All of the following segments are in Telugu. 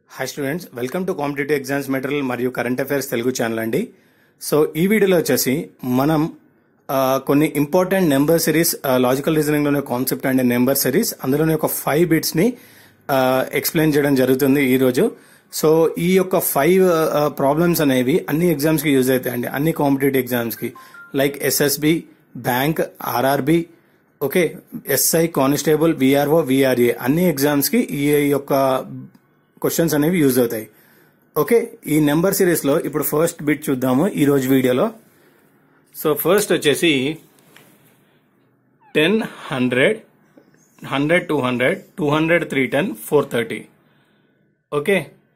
hi students welcome to competitive exams material మరియు కరెంట్ అఫైర్స్ తెలుగు ఛానల్ అండి సో ఈ వీడియోలో వచ్చేసి మనం ఆ, కొన్ని important number series logical reasoning లోనే కాన్సెప్ట్ అండ్ నెంబర్ సిరీస్ అందులోనే ఒక ఫైవ్ బిట్స్ ని ఎక్స్ప్లెయిన్ చేయడం జరుగుతుంది ఈ రోజు సో ఈ యొక్క ఫైవ్ ప్రాబ్లమ్స్ అనేవి అన్ని ఎగ్జామ్స్ కి యూజ్ అవుతాయండి అన్ని కాంపిటేటివ్ ఎగ్జామ్స్ కి like SSB bank RRB okay SI constable VRO VRA అన్ని ఎగ్జామ్స్ కి ఈ యొక్క క్వశ్చన్స్ అనేవి యూజ్ అవుతాయి ఓకే ఈ నెంబర్ సిరీస్ లో ఇప్పుడు ఫస్ట్ బిట్ చూద్దాము ఈ రోజు వీడియోలో సో ఫస్ట్ వచ్చేసి ten hundred hundred two hundred two hundred three ten four thirty okay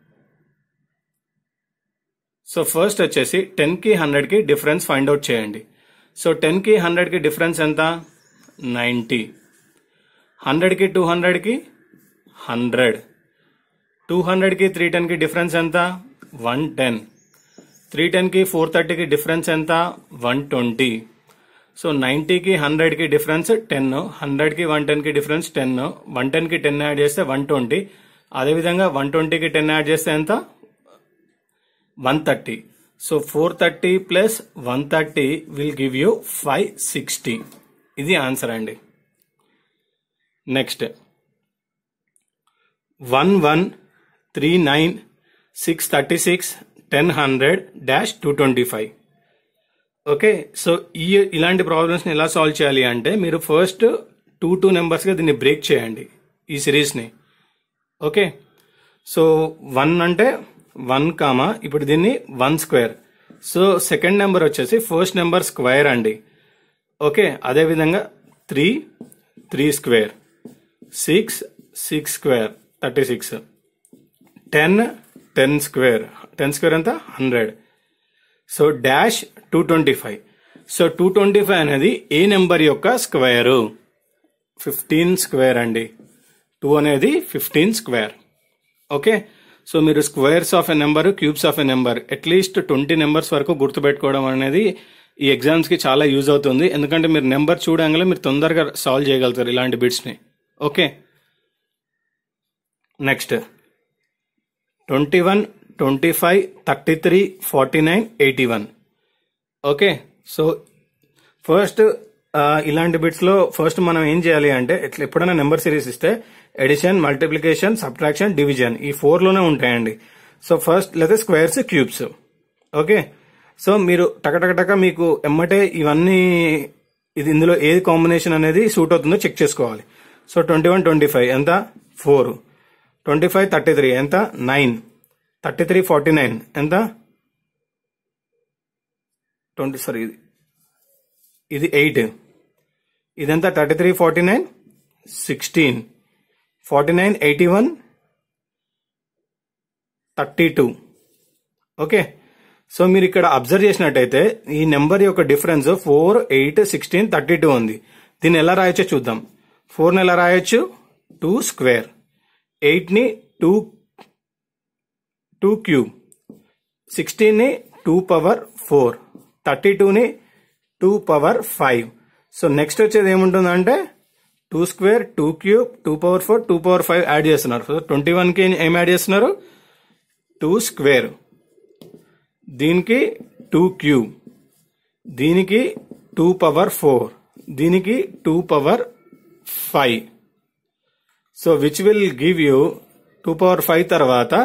so first వచ్చేసి టెన్ కి హండ్రెడ్ కి డిఫరెన్స్ ఫైండ్ అవుట్ చేయండి సో టెన్ కి హండ్రెడ్ కి డిఫరెన్స్ ఎంత నైంటీ హండ్రెడ్ కి టూ హండ్రెడ్ కి హండ్రెడ్ టూ హండ్రెడ్ కి త్రీ టెన్ కి డిఫరెన్స్ ఎంత వన్ టెన్ త్రీ టెన్ కి ఫోర్ థర్టీకి డిఫరెన్స్ ఎంత వన్ ట్వంటీ సో నైంటీకి హండ్రెడ్కి డిఫరెన్స్ టెన్ హండ్రెడ్కి వన్ టెన్కి డిఫరెన్స్ టెన్ వన్ టెన్కి టెన్ యాడ్ చేస్తే వన్ ట్వంటీ అదేవిధంగా వన్ ట్వంటీకి టెన్ యాడ్ చేస్తే ఎంత one thirty so four thirty plus one thirty will give you five sixty ఇది ఆన్సర్ అండి next one one three nine six thirty six ten hundred dash two twenty five okay so ఈ ఇలాంటి ప్రాబ్లమ్స్ని ఎలా సాల్వ్ చేయాలి అంటే మీరు ఫస్ట్ టూ టూ నెంబర్స్గా దీన్ని బ్రేక్ చేయండి ఈ సిరీస్ని ఓకే సో వన్ అంటే వన్ కామా ఇప్పుడు దీన్ని one square so second number వచ్చేసి ఫస్ట్ నెంబర్ స్క్వేర్ అండి ఓకే అదేవిధంగా three three square six six square thirty six ten ten square ten square ఎంత hundred so dash two twenty five so two twenty five అనేది ఏ నెంబర్ యొక్క స్క్వేరు ఫిఫ్టీన్ స్క్వేర్ అండి టూ అనేది ఫిఫ్టీన్ స్క్వేర్ ఓకే సో మీరు squares of a number cubes of a number at least twenty numbers వరకు గుర్తుపెట్టుకోవడం అనేది ఈ ఎగ్జామ్స్ కి చాలా యూజ్ అవుతుంది ఎందుకంటే మీరు నెంబర్ చూడంగానే మీరు తొందరగా సాల్వ్ చేయగలుగుతారు ఇలాంటి బిట్స్ ని okay next twenty one twenty five thirty three forty nine eighty one okay so first ఇలాంటి బిట్స్ లో ఫస్ట్ మనం ఏం చేయాలి అంటే ఎట్లా ఎప్పుడైనా నెంబర్ సిరీస్ ఇస్తే ఎడిషన్ మల్టిప్లికేషన్ సబ్ట్రాక్షన్ డివిజన్ ఈ ఫోర్ లోనే ఉంటాయండి సో ఫస్ట్ లేదా స్క్వేర్స్ క్యూబ్స్ ఓకే సో మీరు టకటకటక మీకు ఎమ్మటే ఇవన్నీ ఇది ఇందులో ఏది కాంబినేషన్ అనేది సూట్ అవుతుందో చెక్ చేసుకోవాలి so twenty one twenty five ఎంత four twenty five thirty three ఎంత nine thirty three forty nine ఎంత ట్వంటీ సారీ ఇది ఇది ఎయిట్ ఇదంతా thirty three forty nine sixteen forty nine eighty one thirty two okay so మీరు ఇక్కడ అబ్జర్వ్ చేసినట్టయితే ఈ నెంబర్ యొక్క difference four eight sixteen thirty two ఉంది దీన్ని ఎలా రాయొచ్చో చూద్దాం ఫోర్ని ఎలా రాయొచ్చు టూ స్క్వేర్ ఎయిట్ని టూ టూ క్యూబ్ సిక్స్టీన్ని టూ పవర్ ఫోర్ థర్టీ టూని two power five so next వచ్చేది ఏముంటుందంటే two square two cube two power four two power five add చేస్తున్నారు సో ట్వంటీ వన్కి ఏం యాడ్ చేస్తున్నారు టూ స్క్వేర్ దీనికి టూ క్యూబ్ దీనికి టూ పవర్ ఫోర్ దీనికి two power five so which will give you two power five తర్వాత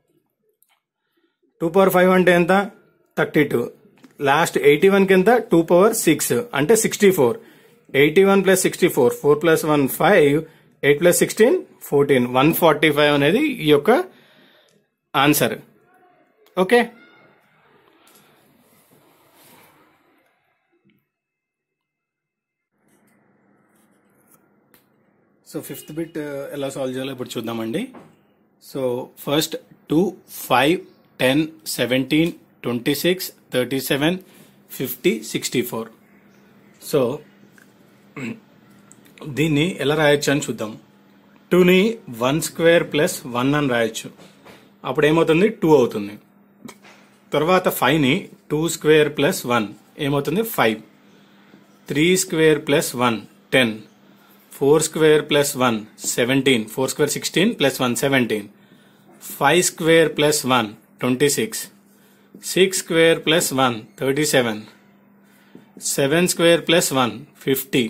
టూ పవర్ ఫైవ్ అంటే ఎంత థర్టీ టూ లాస్ట్ ఎయిటీ వన్కి ఎంత టూ పవర్ సిక్స్ అంటే sixty four eighty one plus sixty four four plus one five eight plus sixteen fourteen one forty five అనేది ఈ యొక్క answer okay so fifth bit ఎలా సాల్వ్ చేయాలో ఇప్పుడు చూద్దామండి so first two five ten seventeen twenty six thirty seven fifty sixty four so దీన్ని ఎలా రాయొచ్చు అని చూద్దాం టూని వన్ స్క్వేర్ ప్లస్ వన్ అని రాయొచ్చు అప్పుడు ఏమవుతుంది టూ అవుతుంది తర్వాత ఫైవ్ని టూ స్క్వేర్ ప్లస్ వన్ ఏమవుతుంది five three square plus one ten four square plus one seventeen four square sixteen plus one seventeen five square plus one twenty six six square plus one thirty seven seven square plus one fifty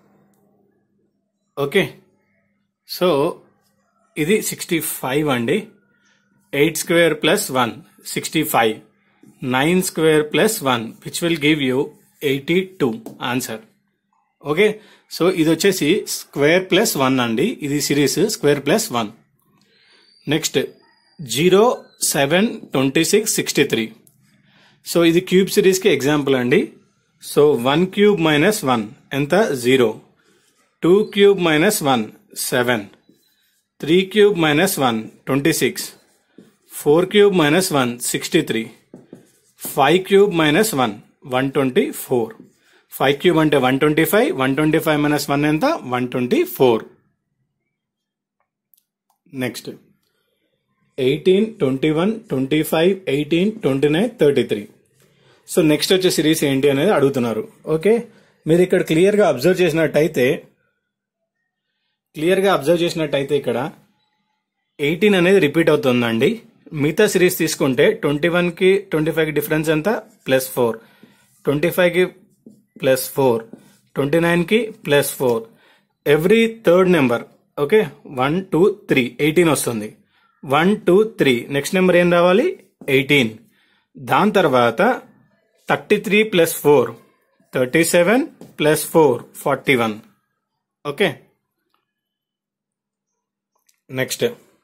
okay so ఇది సిక్స్టీ ఫైవ్ అండి eight square plus one sixty five nine square plus one which will give you eighty two answer okay so ఇది వచ్చేసి స్క్వేర్ ప్లస్ వన్ అండి ఇది series square plus one next zero seven twenty six sixty three so ఇది క్యూబ్ సిరీస్కి ఎగ్జాంపుల్ అండి so one cube minus one ఎంత zero two cube minus one seven three cube minus one twenty six four cube minus one sixty three five cube minus one one twenty four five cube అంటే one twenty five one twenty five minus one ఎంత one twenty four next eighteen twenty one twenty five eighteen twenty nine thirty three so next వచ్చే సిరీస్ ఏంటి అనేది అడుగుతున్నారు ఓకే మీరు ఇక్కడ క్లియర్గా అబ్జర్వ్ చేసినట్టయితే క్లియర్గా అబ్జర్వ్ చేసినట్టయితే ఇక్కడ ఎయిటీన్ అనేది రిపీట్ అవుతుందండి మిగతా సిరీస్ తీసుకుంటే ట్వంటీ వన్కి ట్వంటీ ఫైవ్కి డిఫరెన్స్ ఎంత ప్లస్ ఫోర్ ట్వంటీ ఫైవ్కి ప్లస్ ఫోర్ ట్వంటీ నైన్కి plus four every third number okay one two three eighteen వస్తుంది one two three next number ఏం రావాలి ఎయిటీన్ దాని తర్వాత thirty three plus four thirty seven plus four forty one okay next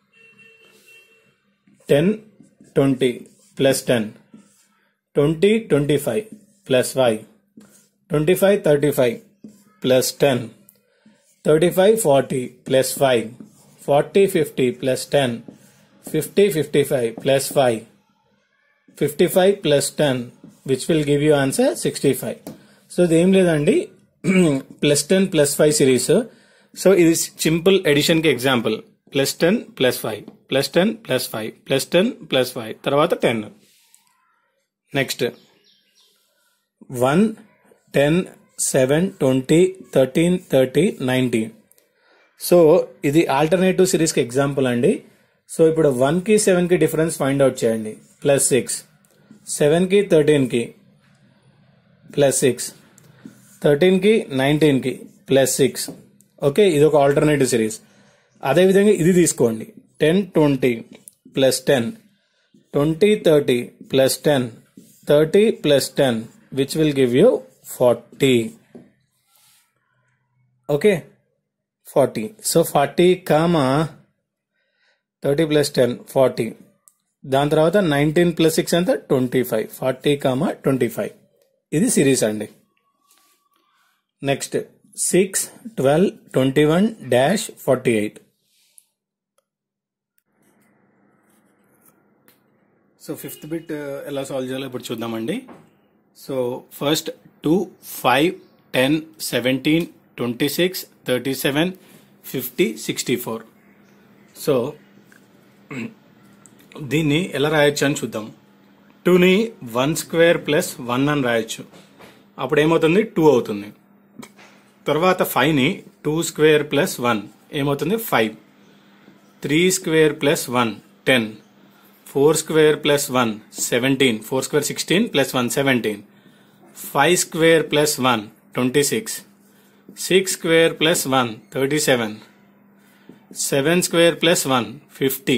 ten twenty plus ten twenty twenty five plus five twenty five thirty five plus ten thirty five forty plus five forty fifty plus ten fifty fifty five plus five fifty five plus ten which will give you answer sixty five so ఇది ఏం లేదండి plus ten plus five series so ఇది సింపుల్ ఎడిషన్ కి example plus ten plus five plus ten plus five plus ten plus five తర్వాత ten next one ten seven twenty thirteen thirty nineteen so ఇది ఆల్టర్నేటివ్ సిరీస్కి ఎగ్జాంపుల్ అండి సో ఇప్పుడు వన్కి సెవెన్కి డిఫరెన్స్ ఫైండ్ అవుట్ చేయండి ప్లస్ సిక్స్ సెవెన్కి థర్టీన్కి ప్లస్ సిక్స్ థర్టీన్కి నైన్టీన్కి ప్లస్ సిక్స్ ఓకే ఇది ఒక ఆల్టర్నేటివ్ సిరీస్ అదేవిధంగా ఇది తీసుకోండి ten twenty plus ten twenty thirty plus ten thirty plus ten which will give you forty okay forty so forty comma thirty plus ten forty దాని తర్వాత నైన్టీన్ ప్లస్ సిక్స్ ఎంత twenty five forty comma twenty five ఇది సిరీస్ అండి next six twelve twenty one dash forty eight so fifth bit ఎలా సాల్వ్ చేయాలో ఇప్పుడు చూద్దామండి so first two five ten seventeen twenty six thirty seven fifty sixty four so దీన్ని ఎలా రాయొచ్చు అని చూద్దాం టూని వన్ స్క్వేర్ ప్లస్ వన్ అని రాయొచ్చు అప్పుడు ఏమవుతుంది టూ అవుతుంది తర్వాత ఫైవ్ని టూ స్క్వేర్ ప్లస్ వన్ ఏమవుతుంది five three square plus one ten four square plus one seventeen four square sixteen plus one seventeen five square plus one twenty six six square plus one thirty seven seven square plus one fifty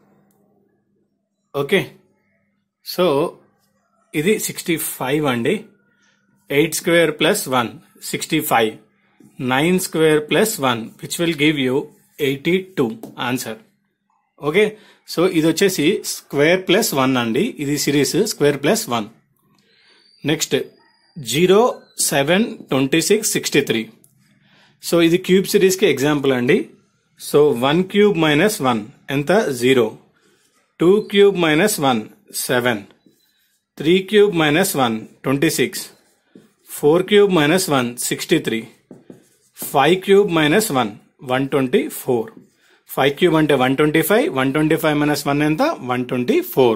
okay so ఇది సిక్స్టీ ఫైవ్ అండి eight square plus one sixty five nine square plus one which will give you eighty two answer okay so ఇది వచ్చేసి స్క్వేర్ ప్లస్ వన్ అండి ఇది series square plus one next zero seven twenty six sixty three so ఇది క్యూబ్ సిరీస్కి ఎగ్జాంపుల్ అండి so one cube minus one ఎంత zero two cube minus one seven three cube minus one twenty six four cube minus one sixty three five cube minus one one twenty four five cube అంటే one twenty five one twenty five minus one ఎంత one twenty four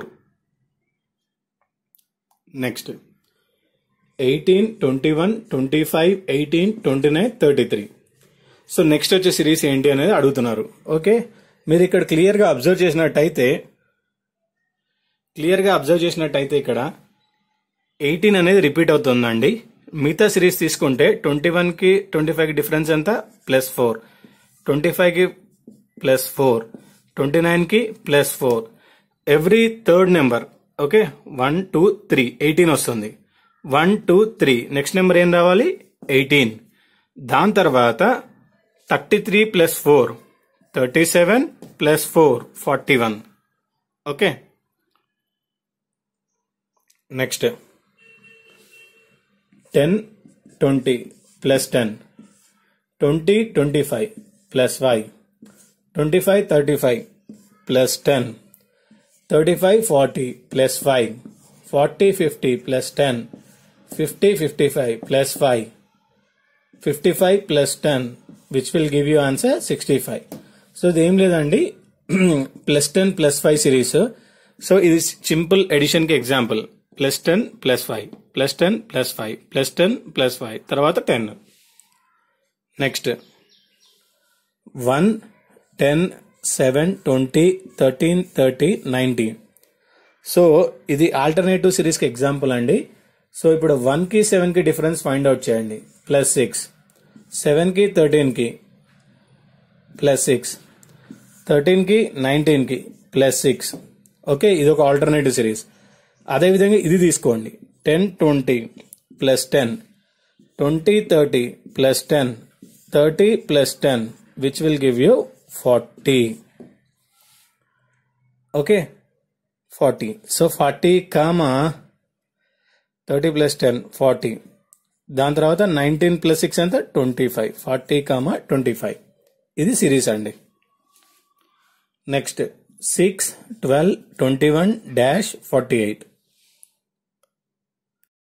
next eighteen twenty one twenty five eighteen twenty nine thirty three so next వచ్చే సిరీస్ ఏంటి అనేది అడుగుతున్నారు ఓకే మీరు ఇక్కడ క్లియర్గా అబ్జర్వ్ చేసినట్టయితే క్లియర్గా అబ్జర్వ్ చేసినట్టయితే ఇక్కడ ఎయిటీన్ అనేది రిపీట్ అవుతుందండి మిగతా సిరీస్ తీసుకుంటే ట్వంటీ వన్కి ట్వంటీ ఫైవ్కి డిఫరెన్స్ ఎంత ప్లస్ ఫోర్ ట్వంటీ ఫైవ్కి ప్లస్ ఫోర్ ట్వంటీ నైన్కి plus four every third number okay one two three eighteen వస్తుంది one two three next number ఏం రావాలి ఎయిటీన్ దాని తర్వాత thirty three plus four thirty seven plus four forty one okay next ten twenty plus ten twenty twenty five plus five twenty five thirty five plus ten thirty five forty plus five forty fifty plus ten fifty fifty five plus five fifty five plus ten which will give you answer sixty five so ఇది ఏం లేదండి plus ten plus five series so ఇది సింపుల్ ఎడిషన్ కి example plus ten plus five plus ten plus five plus ten plus five తర్వాత ten next one ten seven twenty thirteen thirty nineteen so ఇది ఆల్టర్నేటివ్ సిరీస్కి ఎగ్జాంపుల్ అండి సో ఇప్పుడు వన్కి సెవెన్కి డిఫరెన్స్ ఫైండ్ అవుట్ చేయండి ప్లస్ సిక్స్ సెవెన్కి థర్టీన్కి ప్లస్ సిక్స్ థర్టీన్కి నైన్టీన్కి ప్లస్ సిక్స్ ఓకే ఇది ఒక ఆల్టర్నేటివ్ సిరీస్ అదేవిధంగా ఇది తీసుకోండి ten twenty plus ten twenty thirty plus ten thirty plus ten which will give you forty okay forty so forty comma thirty plus ten forty దాని తర్వాత నైన్టీన్ ప్లస్ సిక్స్ ఎంత twenty five forty comma twenty five ఇది సిరీస్ అండి next six twelve twenty one dash forty eight